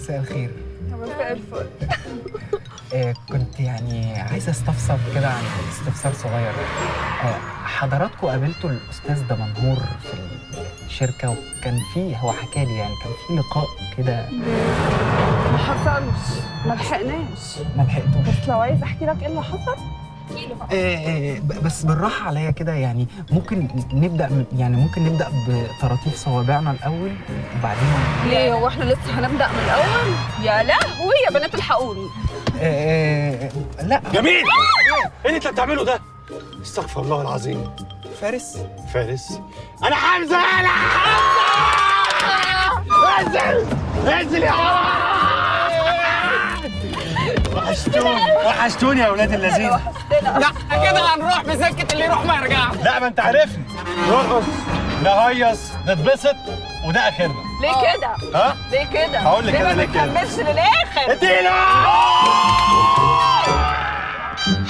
مساء الخير مساء الفل آه كنت يعني عايز استفسر كده عن استفسار صغير آه حضراتكم قابلتوا الاستاذ دمنهور في الشركه وكان في هو حكى لي يعني كان في لقاء كده ما حصلش ما لحقناش ما لحقتوش بس لو عايز احكي لك ايه اللي حصل آه آه ب- بس بالراحه عليا كده يعني ممكن نبدا من- يعني ممكن نبدا بطراطيف صوابعنا الاول وبعدين ليه هو احنا لسه هنبدا من الاول يا لهوي يا بنات الحقوني آه آه لا جميل ايه اللي انت بتعمله ده استغفر الله العظيم فارس فارس انا حمزه يالا انزل انزل يا وحشتوني وحشتوني يا اولاد اللذين لا كده هنروح بسكه اللي يروح ما يرجعش لا ما انت عارفني نرقص نهيص نتبسط وده اخرنا ليه كده ها ليه كده هقول لك ليه أنا ما ليه كده. بتكملش للاخر اديله